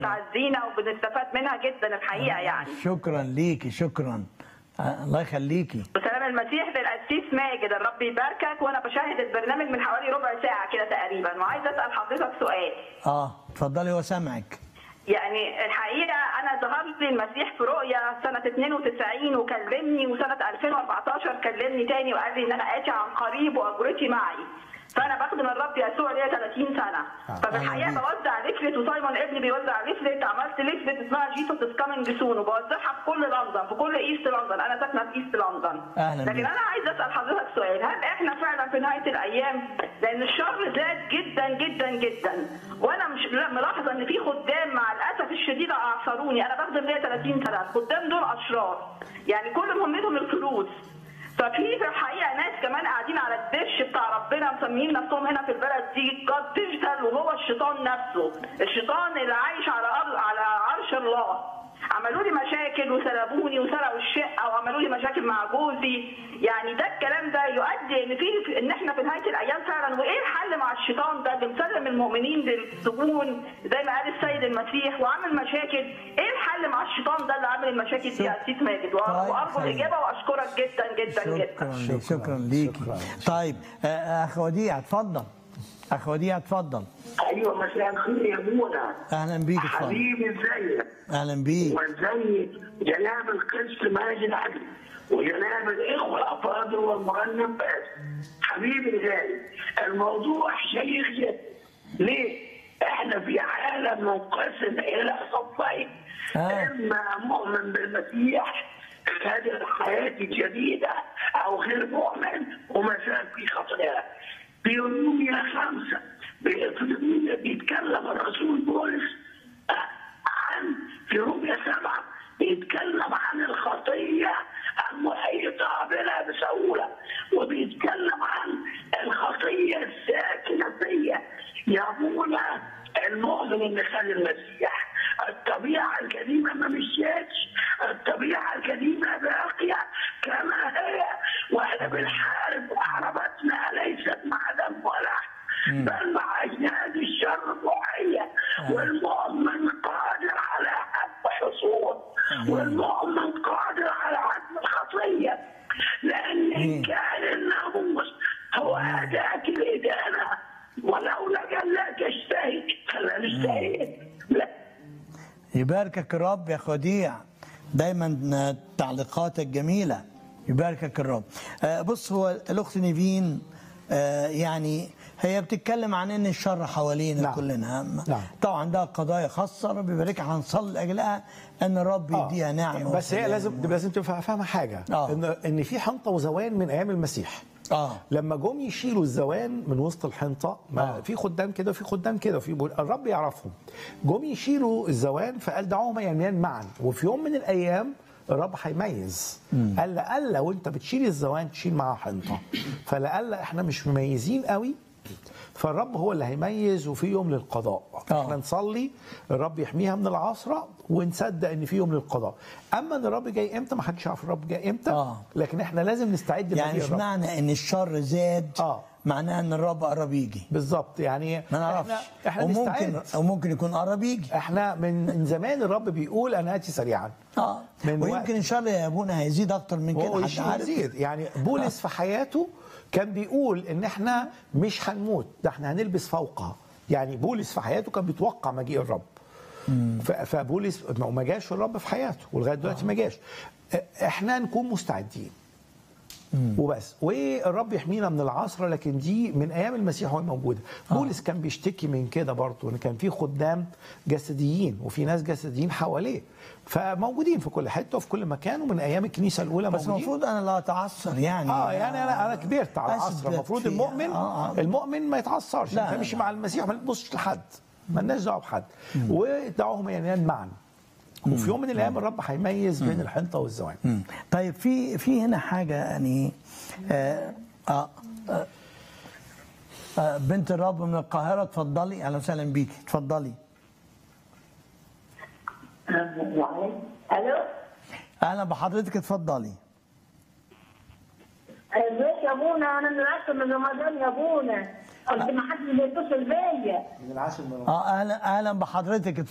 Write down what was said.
تعزينا وبنستفاد منها جدا الحقيقه يعني شكرا ليكي شكرا آه، الله يخليكي وسلام المسيح للقسيس ماجد الرب يباركك وانا بشاهد البرنامج من حوالي ربع ساعه كده تقريبا وعايزه اسال حضرتك سؤال اه اتفضلي وسامعك يعني الحقيقه انا ظهر لي المسيح في رؤيا سنه 92 وكلمني وسنه 2014 كلمني تاني وقال لي ان انا اتي عن قريب واجرتي معي فانا بخدم الرب يسوع ليا 30 سنه ففي الحقيقه أهلا بيك. بوزع ليفلت وسايمون ابني بيوزع ليفلت عملت ليفلت اسمها جيسوس از كامينج سون وبوزعها في كل لندن في كل ايست لندن انا ساكنه في ايست لندن أهلا لكن بيك. انا عايز اسال حضرتك سؤال هل احنا فعلا في نهايه الايام لان الشر زاد جدا جدا جدا وانا مش لا- ملاحظه ان في خدام مع الاسف الشديد اعصروني انا بخدم ليا 30 سنه الخدام دول اشرار يعني كل مهمتهم الفلوس ففي في الحقيقه ناس كمان قاعدين على الدش بتاع ربنا مسميين نفسهم هنا في البلد دي جاد ديجيتال وهو الشيطان نفسه الشيطان اللي عايش على أرض على عرش الله عملوا لي مشاكل وسلبوني وسرقوا الشقه وعملوا لي مشاكل مع جوزي يعني ده الكلام ده يؤدي ان في ان احنا في نهايه الايام فعلا وايه الحل مع الشيطان ده اللي مسلم المؤمنين للسجون زي ما قال السيد المسيح وعامل مشاكل ايه الحل مع الشيطان ده اللي عامل المشاكل دي يا سيس ماجد طيب، وارجو طيب. الاجابه واشكرك جدا جدا جدا شكرا ليك شكراً، شكرا ليكي شكراً. طيب آه، اخ وديع اتفضل اخ وديع اتفضل ايوه مساء الخير يا منى اهلا بيك اتفضل حبيبي ازيك اهلا بيك وازاي جناب القس ماجد علي وجناب الاخوه الافاضل والمغنم باسم حبيبي الغالي الموضوع شيق جدا ليه؟ احنا في عالم منقسم الى صفين آه. اما مؤمن بالمسيح هذه الحياه الجديده او غير مؤمن ومازال في خطايا في روميا خمسه بي- بيتكلم الرسول بولس عن في روميا سبعة بيتكلم عن الخطية المحيطة بنا بسهولة وبيتكلم عن الخطية الساكنة فيا يابونا المؤمن اللي خد المسيح الطبيعة القديمة ما مشيتش الطبيعة القديمة باقية كما هي واحنا بنحارب محاربتنا ليست مع دم ولا لحم بل مع اجناد الشر الروحيه والمؤمن قادر على حب حصول والمؤمن قادر على عدم الخطيه لان ان كان الناموس هو اداه الادانه ولولا قال لا تشتهي فلا نشتهي لا يباركك الرب يا اخ وديع دايما تعليقاتك جميله يباركك الرب آه، بص هو الاخت نيفين آه، يعني هي بتتكلم عن ان الشر حوالينا نعم. كلنا نعم. طبعا ده قضايا خاصه رب يباركها هنصلي لاجلها ان الرب آه. يديها نعمه بس هي وسلام. لازم لازم تبقى فاهمه حاجه آه. ان ان في حنطه وزوان من ايام المسيح اه لما جم يشيلوا الزوان من وسط الحنطه ما آه. في خدام كده وفي خدام كده وفي بول- الرب يعرفهم جم يشيلوا الزوان فقال دعوهما يميان معا وفي يوم من الايام الرب هيميز قال لألا وانت بتشيل الزوان تشيل معاه حنطه فلألا احنا مش مميزين قوي فالرب هو اللي هيميز وفي يوم للقضاء آه. احنا نصلي الرب يحميها من العصره ونصدق ان في يوم للقضاء اما ان الرب جاي امتى ما حدش يعرف الرب جاي امتى آه. لكن احنا لازم نستعد يعني لمجيء مش الرب. معنى ان الشر زاد آه. معناه ان الرب قرب يجي بالظبط يعني ما نعرفش احنا, احنا وممكن نستعد وممكن يكون قرب يجي احنا من من زمان الرب بيقول انا اتي سريعا اه من ويمكن وقت- ان شاء الله يا ابونا هيزيد اكتر من هو كده يشيل حد عارف يزيد يعني بولس في حياته كان بيقول ان احنا مش هنموت ده احنا هنلبس فوقها يعني بولس في حياته كان بيتوقع مجيء الرب ف- فبولس ما ما جاش الرب في حياته ولغايه دلوقتي ما جاش اه، احنا نكون مستعدين وبس والرب يحمينا من العصر لكن دي من ايام المسيح وهي موجوده بولس كان بيشتكي من كده برضه ان كان في خدام جسديين وفي ناس جسديين حواليه فموجودين في كل حته وفي كل مكان ومن ايام الكنيسه الاولى بس موجودين المفروض انا لا اتعثر يعني اه يعني انا انا كبرت على العصر أثبت المفروض في- المؤمن آه آه. المؤمن ما يتعصرش لا، انت ماشي لا. مع المسيح ما تبصش لحد مالناش دعوه بحد ودعوهم ينام معا وفي يوم من الايام الرب هيميز بين الحنطه والزوان مم. طيب في في هنا حاجه يعني آه آه آه آه بنت الرب من القاهره اتفضلي اهلا وسهلا بيكي اتفضلي الو اهلا بحضرتك اتفضلي ازيك يا ابونا انا من العشر من رمضان يا ابونا قلت ما حدش بيتصل بيا من العاشر من اه اهلا اهلا بحضرتك